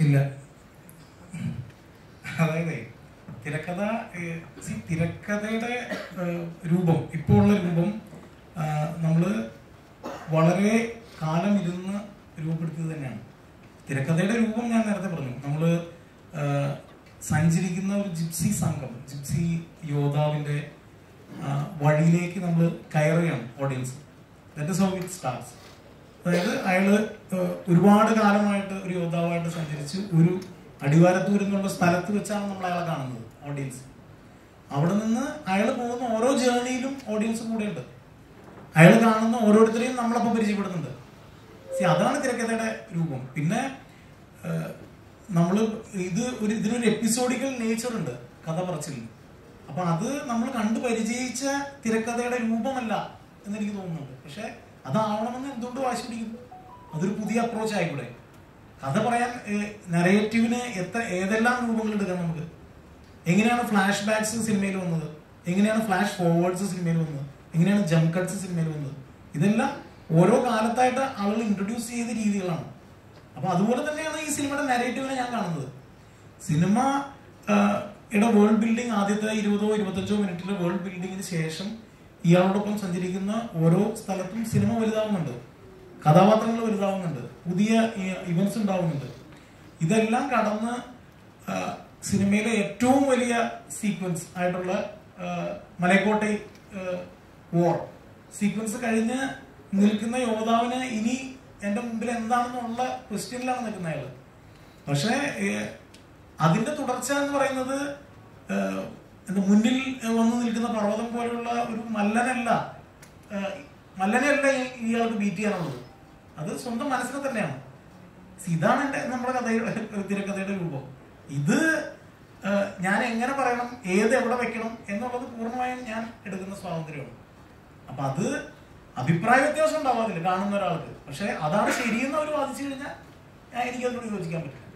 ഇല്ല അതായത് തിരക്കഥ ഏഹ്, see, തിരക്കഥയുടെ ഏഹ്, രൂപം ഇപ്പോൾ ഉള്ള രൂപം നമ്മൾ വളരെ കാലം ഇരുന്ന് രൂപപ്പെടുത്തിയത് തന്നെയാണ് തിരക്കഥയുടെ രൂപം ഞാൻ നേരത്തെ പറഞ്ഞു നമ്മൾ സഞ്ചരിക്കുന്ന ഒരു ജിപ്സി സംഘം ജിപ്സി യോദ്ധാവിന്റെ ആ, വഴിയിലേക്ക് നമ്മൾ കയറുകയാണ് audience that is how it starts അതായത് അയാള് ഏഹ്, ഒരുപാട് കാലമായിട്ട് ഒരു യോദ്ധാവായിട്ട് സഞ്ചരിച്ച് ഒരു അടിവാരത്തൂർ എന്നുള്ള സ്ഥലത്ത് വെച്ചാണ് നമ്മൾ അയാളെ കാണുന്നത് ഓഡിയൻസ് അവിടെ നിന്ന് അയാൾ പോകുന്ന ഓരോ ജേർണിയിലും ഓഡിയൻസ് കൂടെയുണ്ട് അയാൾ കാണുന്ന ഓരോരുത്തരെയും നമ്മളപ്പോൾ പരിചയപ്പെടുന്നുണ്ട് സി അതാണ് തിരക്കഥയുടെ രൂപം പിന്നെ നമ്മൾ ഇത് ഒരു ഇതിനൊരു എപ്പിസോഡിക്കൽ നേച്ചർ ഉണ്ട് കഥ പറച്ചിലിന് അപ്പൊ അത് നമ്മൾ കണ്ടു പരിചയിച്ച തിരക്കഥയുടെ രൂപമല്ല എന്ന് എനിക്ക് തോന്നുന്നുണ്ട് പക്ഷെ അതാവണമെന്ന് എന്തുകൊണ്ട് വാശി പിടിക്കുന്നു അതൊരു പുതിയ അപ്രോച്ച് ആയിക്കൂടെ കഥ പറയാൻ നരേറ്റീവിന് എത്ര ഏതെല്ലാം രൂപങ്ങൾ എടുക്കാം നമുക്ക് എങ്ങനെയാണ് ഫ്ലാഷ് ബാക്സ് സിനിമയിൽ വന്നത് എങ്ങനെയാണ് ഫ്ലാഷ് ഫോർവേഡ്സ് സിനിമയിൽ വന്നത് എങ്ങനെയാണ് ജംപ് കട്ട്സ് സിനിമയിൽ വന്നത് ഇതെല്ലാം ഓരോ കാലത്തായിട്ട് ആളുകൾ ഇൻട്രൊഡ്യൂസ് ചെയ്ത രീതികളാണ് അപ്പൊ അതുപോലെ തന്നെയാണ് ഈ സിനിമയുടെ നരേറ്റീവിനെ ഞാൻ കാണുന്നത് സിനിമ യുടെ വേൾഡ് ബിൽഡിംഗ് ആദ്യത്തെ ഇരുപതോ ഇരുപത്തഞ്ചോ മിനിറ്റിലെ വേൾഡ് ബിൽഡിങ്ങിന് ശേഷം ഇയാളോടൊപ്പം സഞ്ചരിക്കുന്ന ഓരോ സ്ഥലത്തും സിനിമ വലുതാവുന്നുണ്ട് കഥാപാത്രങ്ങൾ വലുതാവുന്നുണ്ട് പുതിയ ഇവന്റ്സ് ഉണ്ടാവുന്നുണ്ട് ഇതെല്ലാം കടന്ന് ആ, സിനിമയിലെ ഏറ്റവും വലിയ സീക്വൻസ് ആയിട്ടുള്ള ആ, മലയക്കോട്ടை വോർ സീക്വൻസ് കഴിഞ്ഞ് നിൽക്കുന്ന യോദ്ധാവിന് ഇനി എന്റെ മുമ്പിൽ എന്താണെന്നുള്ള ക്വസ്റ്റ്യനിലാണ് നിൽക്കുന്ന അയാള് പക്ഷേ ഏഹ്, അതിന്റെ തുടർച്ച എന്ന് പറയുന്നത് ഏഹ്, എന്താ മുന്നിൽ വന്നു നിൽക്കുന്ന പർവ്വതം പോലെയുള്ള ഒരു മല്ലനല്ല ഏഹ്, മല്ലനെയല്ല ഈ- ഇയാൾക്ക് ബീറ്റ് ചെയ്യാനുള്ളത് അത് സ്വന്തം മനസ്സിനെ തന്നെയാണ് See, ഇതാണ് എന്റെ നമ്മുടെ കഥയുടെ തിരക്കഥയുടെ രൂപം ഇത് ഏഹ്, ഞാൻ എങ്ങനെ പറയണം ഏത് എവിടെ വെക്കണം എന്നുള്ളത് പൂർണ്ണമായും ഞാൻ എടുക്കുന്ന സ്വാതന്ത്ര്യമാണ് അപ്പൊ അത് അഭിപ്രായ വ്യത്യാസം ഉണ്ടാവാതില്ല കാണുന്ന ഒരാൾക്ക് പക്ഷെ അതാണ് ശരിയെന്ന് അവർ വാദിച്ചു കഴിഞ്ഞാൽ ഞാൻ- എനിക്കതിനോട് യോജിക്കാൻ പറ്റില്ല